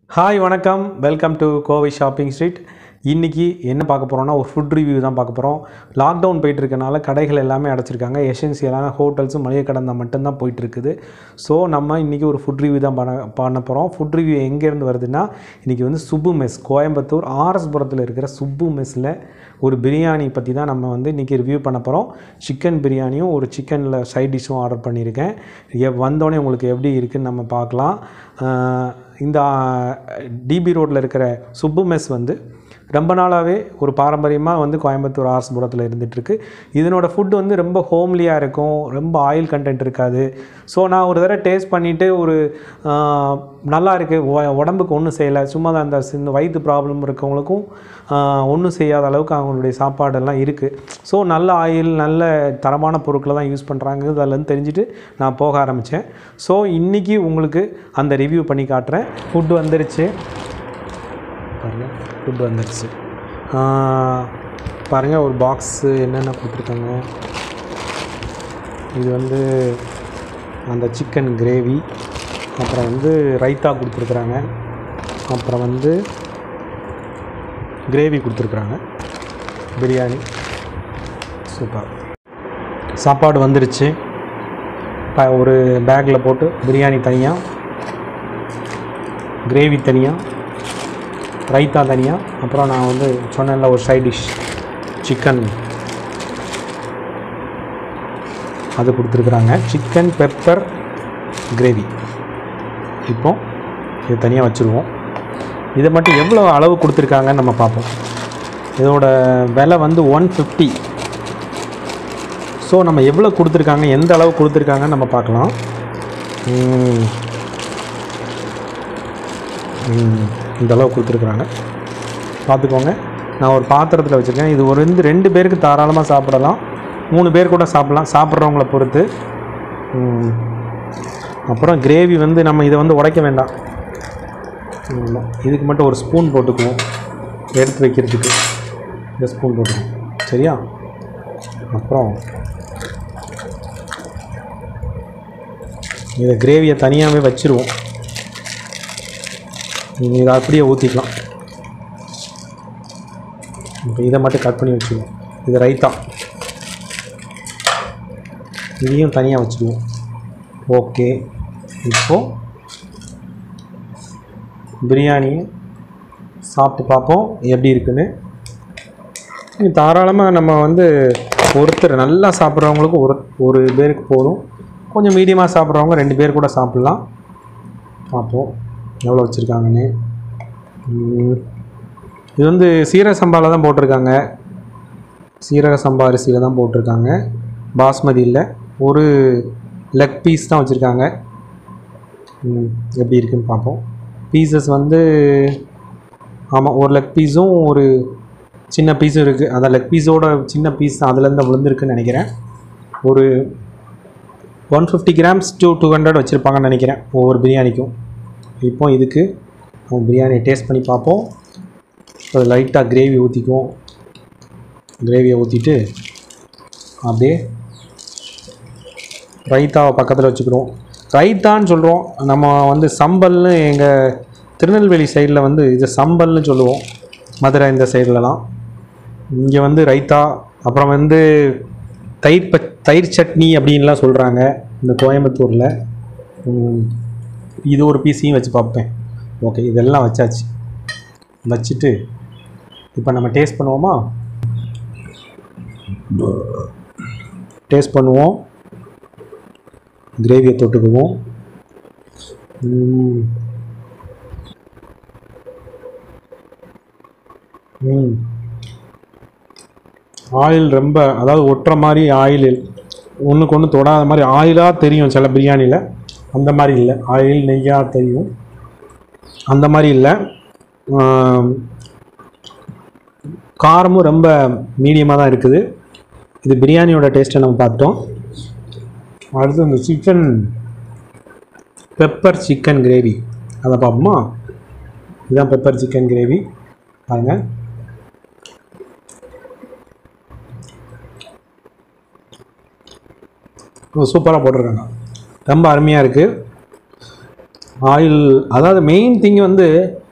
Hi வணக்கம் welcome to Kovai shopping street இன்றைக்கி என்ன பார்க்க போகிறோம்னா ஒரு ஃபுட் ரிவ்யூ தான் பார்க்க போகிறோம் லாக்டவுன் போயிட்டு இருக்கனால கடைகள் எல்லாமே அடைச்சிருக்காங்க எசென்சியலான ஹோட்டல்ஸும் மளிகை கடை தான் மட்டும்தான் போயிட்டு இருக்குது ஸோ நம்ம இன்றைக்கி ஒரு ஃபுட் ரிவ்யூ தான் பண்ண பண்ண போகிறோம் ஃபுட் ரிவ்யூ எங்கேருந்து வருதுன்னா இன்றைக்கி வந்து சுப்பு மெஸ் கோயம்புத்தூர் ஆர்எஸ்புரத்தில் இருக்கிற சுப்பு மெஸ்ஸில் ஒரு பிரியாணி பற்றி தான் நம்ம வந்து இன்றைக்கி ரிவ்யூ பண்ண போகிறோம் சிக்கன் பிரியாணியும் ஒரு சிக்கனில் சைட் டிஷ்ஷும் ஆர்டர் பண்ணியிருக்கேன் எ- வந்தோடனே உங்களுக்கு எப்படி இருக்குன்னு நம்ம பார்க்கலாம் ஆஹ் இந்த டிபி ரோட்டில் இருக்கிற சுப்பு மெஸ் வந்து ரொம்ப நாளாகவே ஒரு பாரம்பரியமாக வந்து கோயம்புத்தூர் ஆர்ஸ்புரத்தில் இருந்துகிட்ருக்கு இதனோட ஃபுட் வந்து ரொம்ப ஹோம்லியாக இருக்கும் ரொம்ப ஆயில் கண்டென்ட் இருக்காது ஸோ நான் ஒரு தடவை டேஸ்ட் பண்ணிவிட்டு ஒரு ஆஹ், நல்லா இருக்குது உ- உடம்புக்கு ஒன்றும் செய்யலை சும்மா தான் அந்த இந்த வயிற்று ப்ராப்ளம் இருக்கவங்களுக்கும் ஒன்றும் செய்யாத அளவுக்கு அவங்களுடைய சாப்பாடெல்லாம் இருக்குது ஸோ நல்ல ஆயில் நல்ல தரமான பொருட்களை தான் யூஸ் பண்ணுறாங்க அதிலேருந்து தெரிஞ்சுட்டு நான் போக ஆரம்பித்தேன் ஸோ இன்றைக்கி உங்களுக்கு அந்த ரிவ்யூ பண்ணி காட்டுறேன் ஃபுட்டு வந்துருச்சு பாருங்கள் ஃபுட் வந்துருச்சு பாருங்கள் ஒரு பாக்ஸு என்னென்ன கொடுத்துருக்காங்க இது வந்து அந்த சிக்கன் கிரேவி அப்புறம் வந்து ரைத்தா கொடுத்துருக்குறாங்க அப்புறம் வந்து கிரேவி கொடுத்துருக்குறாங்க பிரியாணி சூப்பர் சாப்பாடு வந்துருச்சு ப- ஒரு பேக்கில் போட்டு பிரியாணி தனியாக கிரேவி தனியாக ரைத்தா தனியாக அப்புறம் நான் வந்து சொன்னேன்ல ஒரு சைட் டிஷ் சிக்கன் அது கொடுத்துருக்குறாங்க சிக்கன் பெப்பர் கிரேவி இப்போ இது தனியாக வச்சுருவோம் இதை மட்டும் எவ்வளோ அளவு கொடுத்துருக்காங்கன்னு நம்ம பார்ப்போம் இதோட விலை வந்து ஒன் ஃபிஃப்டி ஸோ நம்ம எவ்வளோ கொடுத்துருக்காங்க எந்த அளவு கொடுத்துருக்காங்கன்னு நம்ம பார்க்கலாம் ம். ம், இந்த அளவு கொடுத்துருக்குறாங்க பார்த்துக்கோங்க நான் ஒரு பாத்திரத்தில் வச்சுருக்கேன் இது ஒரு ரெண்டு ரெண்டு பேருக்கு தாராளமாக சாப்பிடலாம் மூணு பேர் கூட சாப்பிடலாம் சாப்பிட்றவங்கள பொறுத்து ம். அப்புறம் கிரேவி வந்து நம்ம இதை வந்து உடைக்க வேண்டாம் ஆமா. இதுக்கு மட்டும் ஒரு ஸ்பூன் போட்டுக்குவோம் எடுத்து வைக்கிறதுக்கு இந்த ஸ்பூன் போட்டுக்குவோம் சரியா அப்புறம் இதை கிரேவியை தனியாகவே வச்சுருவோம் நீங்கள் இதை அப்படியே ஊற்றிக்கலாம் இப்போ இதை மட்டும் கட் பண்ணி வச்சுருவோம் இது ரைத்தா இதையும் தனியாக வச்சுருவோம் ஓகே இப்போது பிரியாணியை சாப்பிட்டு பார்ப்போம் எப்படி இருக்குன்னு இது தாராளமாக நம்ம வந்து ஒருத்தர் நல்லா சாப்பிட்றவங்களுக்கு ஒரு ஒரு பேருக்கு போதும் கொஞ்சம் மீடியமாக சாப்பிட்றவங்க ரெண்டு பேர் கூட சாப்பிட்லாம் பார்ப்போம் எவ்வளோ வச்சுருக்காங்கன்னு ம். இது வந்து சீரக சம்பாவில் தான் போட்டிருக்காங்க சீரக சம்பா அரிசியில் தான் போட்டிருக்காங்க பாஸ்மதி இல்லை ஒரு லெக் பீஸ் தான் வச்சுருக்காங்க ம், எப்படி இருக்குன்னு பார்ப்போம் பீசஸ் வந்து ஆமாம் ஒரு லெக் பீஸும் ஒரு சின்ன பீஸும் இருக்குது அந்த லெக் பீஸோட சின்ன பீஸ் அதுலேருந்து விழுந்திருக்குன்னு நினைக்கிறேன் ஒரு one fifty grams two two hundred வச்சுருப்பாங்கன்னு நினைக்கிறேன் ஒவ்வொரு பிரியாணிக்கும் இப்போ இதுக்கு நம்ம பிரியாணியை டேஸ்ட் பண்ணி பார்ப்போம் அது லைட்டாக கிரேவி ஊற்றிக்குவோம் கிரேவியை ஊற்றிட்டு அப்படியே ரைத்தாவை பக்கத்தில் வச்சுக்கிறோம் ரைத்தான்னு சொல்கிறோம் நம்ம வந்து சம்பல்னு எங்கள் திருநெல்வேலி சைடில் வந்து இது சம்பல்னு சொல்லுவோம் மதுரை இந்த சைட்லலாம் இங்கே வந்து ரைத்தா அப்புறம் வந்து தயிர் ப தயிர் சட்னி அப்படின்லாம் சொல்கிறாங்க இந்த கோயம்புத்தூரில் ம், இது ஒரு பீஸையும் வச்சு பார்ப்பேன் ஓகே இதெல்லாம் வச்சாச்சு வச்சுட்டு இப்போ நம்ம டேஸ்ட் பண்ணுவோமா டேஸ்ட் பண்ணுவோம் கிரேவியை தொட்டுக்குவோம் ம். ம் ஆயில் ரொம்ப அதாவது ஒட்டுற மாதிரி ஆயில் ஒன்றுக்கு ஒன்று தொடாத மாதிரி ஆயிலாக தெரியும் சில பிரியாணியில் அந்த மாதிரி இல்லை ஆயில் நெய்யாக தெரியும் அந்த மாதிரி இல்லை ஆம், காரமும் ரொம்ப மீடியமாக தான் இருக்குது இது பிரியாணியோட டேஸ்ட்டை நம்ம பார்த்தோம் அடுத்து இந்த சிக்கன் பெப்பர் சிக்கன் கிரேவி அதை பார்ப்போமா இதுதான் பெப்பர் சிக்கன் கிரேவி பாருங்கள் சூப்பராக போட்டிருக்காங்க ரொம்ப அருமையாக இருக்குது ஆயில் அதாவது மெயின் திங் வந்து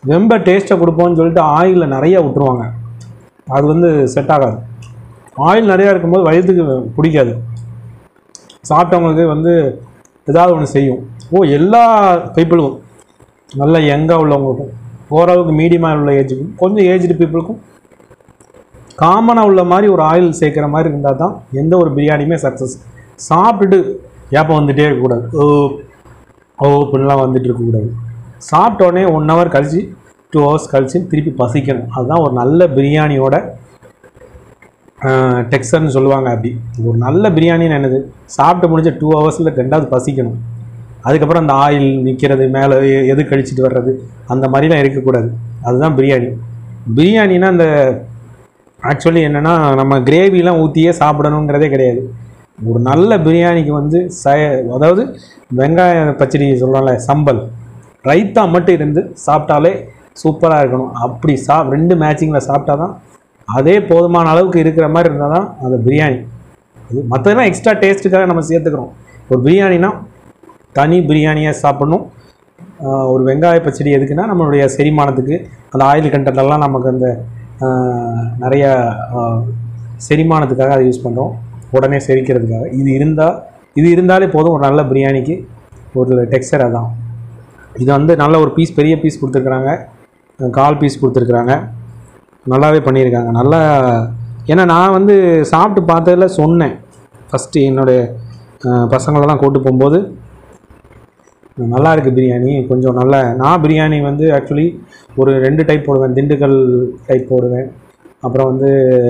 ரொம்ப டேஸ்ட்டை கொடுப்போம்னு சொல்லிட்டு ஆயிலில் நிறைய விட்டுருவாங்க அது வந்து செட் ஆகாது ஆயில் நிறையா இருக்கும்போது வயிற்றுக்கு பிடிக்காது சாப்பிட்டவங்களுக்கு வந்து ஏதாவது ஒன்று செய்யும் ஓ எல்லா பீப்புளுக்கும் நல்ல யங்காக உள்ளவங்களுக்கும் ஓரளவுக்கு மீடியமாக உள்ள ஏஜுக்கும் கொஞ்சம் ஏஜ்டு பீப்புளுக்கும் காமனாக உள்ள மாதிரி ஒரு ஆயில் சேர்க்குற மாதிரி இருந்தால் தான் எந்த ஒரு பிரியாணியுமே சக்ஸஸ் சாப்பிட்டுட்டு ஏப்பம் வந்துட்டே இருக்கக்கூடாது ஓ ஓ இப்படிலாம் வந்துட்டு இருக்கக்கூடாது சாப்பிட்ட உடனே ஒன் ஹவர் கழிச்சு டூ ஹவர்ஸ் கழிச்சு திருப்பி பசிக்கணும் அதுதான் ஒரு நல்ல பிரியாணியோட டெக்ஸ்டர்னு சொல்லுவாங்க அப்படி ஒரு நல்ல பிரியாணின்னு என்னது சாப்பிட்டு முடிஞ்ச டூ ஹவர்ஸில் ரெண்டாவது பசிக்கணும் அதுக்கப்புறம் அந்த ஆயில் நிற்கிறது மேலே எது கழிச்சிட்டு வர்றது அந்த மாதிரிலாம் இருக்கக்கூடாது அதுதான் பிரியாணி பிரியாணினா அந்த ஆக்சுவலி என்னென்னா நம்ம கிரேவிலாம் ஊற்றியே சாப்பிடணுங்கிறதே கிடையாது ஒரு நல்ல பிரியாணிக்கு வந்து ச அதாவது வெங்காய பச்சடி சொல்கிறோம்ல சம்பல் ரைத்தா மட்டும் இருந்து சாப்பிட்டாலே சூப்பராக இருக்கணும் அப்படி சா ரெண்டு மேட்சிங்கில் சாப்பிட்டா தான் அதே போதுமான அளவுக்கு இருக்கிற மாதிரி இருந்தால் தான் அது பிரியாணி அது மற்றதெல்லாம் எக்ஸ்ட்ரா டேஸ்ட்டுக்காக நம்ம சேர்த்துக்கிறோம் ஒரு பிரியாணினா தனி பிரியாணியாக சாப்பிடணும் ஆஹ் ஒரு வெங்காய பச்சடி எதுக்குன்னா நம்மளுடைய செரிமானத்துக்கு அந்த ஆயில் கண்டென்ட்லாம் நமக்கு அந்த ஆஹ் நிறைய ஆஹ் செரிமானத்துக்காக அதை யூஸ் பண்ணுறோம் உடனே செரிக்கிறதுக்காக இது இருந்தால் இது இருந்தாலே போதும் ஒரு நல்ல பிரியாணிக்கு ஒரு டெக்ஸ்டர் அதான் இது வந்து நல்ல ஒரு பீஸ் பெரிய பீஸ் கொடுத்துருக்குறாங்க கால் பீஸ் கொடுத்துருக்குறாங்க நல்லாவே பண்ணியிருக்காங்க நல்லா ஏன்னா நான் வந்து சாப்பிட்டு பார்த்ததுல சொன்னேன் ஃபஸ்ட்டு என்னுடைய அஹ், பசங்களெல்லாம் கூட்டு போகும்போது நல்லா இருக்குது பிரியாணி கொஞ்சம் நல்ல நான் பிரியாணி வந்து ஆக்சுவலி ஒரு ரெண்டு டைப் போடுவேன் திண்டுக்கல் டைப் போடுவேன் அப்புறம் வந்து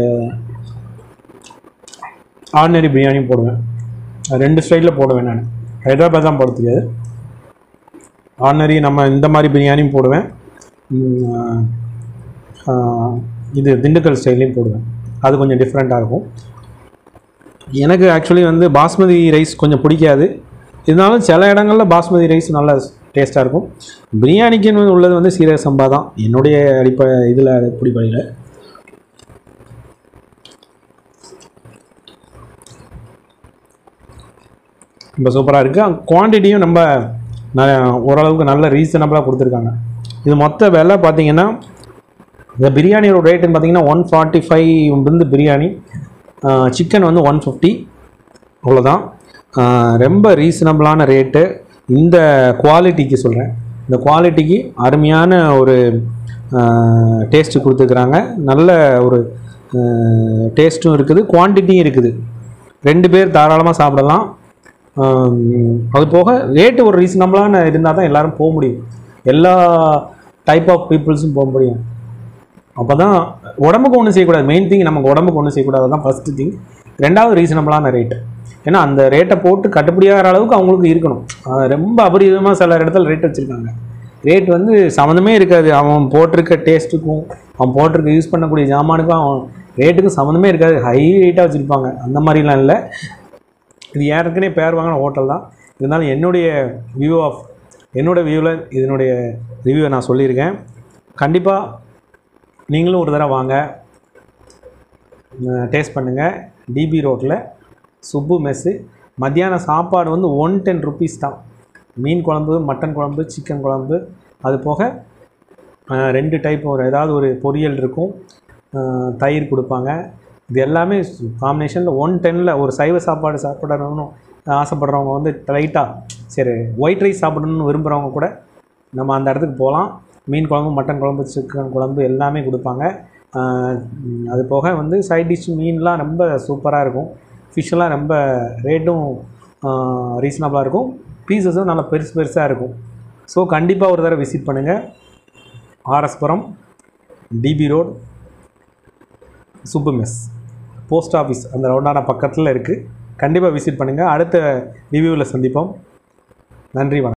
ஆர்டினரி பிரியாணியும் போடுவேன் ரெண்டு ஸ்டைலில் போடுவேன் நான் ஹைதராபாத் தான் போட தெரியாது ஆர்டினரி நம்ம இந்த மாதிரி பிரியாணியும் போடுவேன் உம், ஆஹ், இது திண்டுக்கல் ஸ்டைல்லையும் போடுவேன் அது கொஞ்சம் டிஃப்ரெண்ட்டாக இருக்கும் எனக்கு ஆக்சுவலி வந்து பாஸ்மதி ரைஸ் கொஞ்சம் பிடிக்காது இருந்தாலும் சில இடங்களில் பாஸ்மதி ரைஸ் நல்லா டேஸ்ட்டாக இருக்கும் பிரியாணிக்குன்னு உள்ளது வந்து சீரக சம்பா தான் என்னுடைய அடிப்ப இதில் பிடிப்படையில் ரொம்ப சூப்பராக இருக்குது குவான்டிட்டியும் நம்ம ந- ஓரளவுக்கு நல்ல ரீசனபிளாக கொடுத்துருக்காங்க இது மொத்த விலை பார்த்தீங்கன்னா இந்த பிரியாணியோட ரேட்டுன்னு பார்த்தீங்கன்னா ஒன் ஃபார்ட்டி ஃபைவ் வந்து பிரியாணி சிக்கன் வந்து ஒன் ஃபிஃப்டி அவ்வளோதான் ஆஹ் ரொம்ப ரீசனபிளான ரேட்டு இந்த குவாலிட்டிக்கு சொல்கிறேன் இந்த குவாலிட்டிக்கு அருமையான ஒரு டேஸ்ட்டு கொடுத்துருக்குறாங்க நல்ல ஒரு டேஸ்ட்டும் இருக்குது குவான்டிட்டியும் இருக்குது ரெண்டு பேர் தாராளமாக சாப்பிடலாம் ஆம், அது போக ரேட்டு ஒரு ரீசனபிளான இருந்தால் தான் எல்லாரும் போக முடியும் எல்லா டைப் ஆஃப் பீப்புள்ஸும் போக முடியும் அப்போ தான் உடம்புக்கு ஒன்றும் செய்யக்கூடாது மெயின் திங் நமக்கு உடம்புக்கு ஒன்றும் செய்யக்கூடாது தான் ஃபஸ்ட்டு திங் ரெண்டாவது ரீசனபிளான ரேட்டு ஏன்னா அந்த ரேட்டை போட்டு கட்டுப்படியாகிற அளவுக்கு அவங்களுக்கு இருக்கணும் அது ரொம்ப அபரிதமாக சில இடத்துல ரேட் வச்சுருக்காங்க ரேட் வந்து சம்மந்தமே இருக்காது அவன் போட்டிருக்க டேஸ்ட்டுக்கும் அவன் போட்டிருக்க யூஸ் பண்ணக்கூடிய ஜாமானுக்கும் அவன் ரேட்டுக்கும் சம்மந்தமே இருக்காது ஹை ரேட்டாக வச்சுருப்பாங்க அந்த மாதிரிலாம் இல்லை இது ஏற்கனவே பேர் வாங்கின ஹோட்டல் தான் இருந்தாலும் என்னுடைய வியூ ஆஃப் என்னோட வியூவில் இதனுடைய ரிவ்யூவை நான் சொல்லியிருக்கேன் கண்டிப்பாக நீங்களும் ஒரு தடவை வாங்க டேஸ்ட் பண்ணுங்கள் டிபி ரோட்டில் சுப்பு மெஸ்ஸு மத்தியான சாப்பாடு வந்து ஒன் டென் ருபீஸ் தான் மீன் குழம்பு மட்டன் குழம்பு சிக்கன் குழம்பு அது போக அஹ், ரெண்டு டைப் ஒரு ஏதாவது ஒரு பொரியல் இருக்கும் அஹ், தயிர் கொடுப்பாங்க இது எல்லாமே காம்பினேஷனில் ஒன் டென்னில் ஒரு சைவ சாப்பாடு சாப்பிடணும்னு ஆசைப்படுறவங்க வந்து லைட்டாக சரி ஒயிட் ரைஸ் சாப்பிடணும்னு விரும்புகிறவங்க கூட நம்ம அந்த இடத்துக்கு போகலாம் மீன் குழம்பு மட்டன் குழம்பு சிக்கன் குழம்பு எல்லாமே கொடுப்பாங்க ஆஹ் உம் அது போக வந்து சைட் டிஷ் மீன்லாம் ரொம்ப சூப்பராக இருக்கும் ஃபிஷ்ஷெல்லாம் ரொம்ப ரேட்டும் ரீசனபிளாக இருக்கும் பீசஸும் நல்லா பெருசு பெருசாக இருக்கும் ஸோ கண்டிப்பாக ஒரு தடவை விசிட் பண்ணுங்கள் RS Puram DB road Subbu mess post office அந்த ரவுண்டான பக்கத்தில் இருக்குது கண்டிப்பாக விசிட் பண்ணுங்கள் அடுத்த ரிவ்யூவில் சந்திப்போம் நன்றி வணக்கம்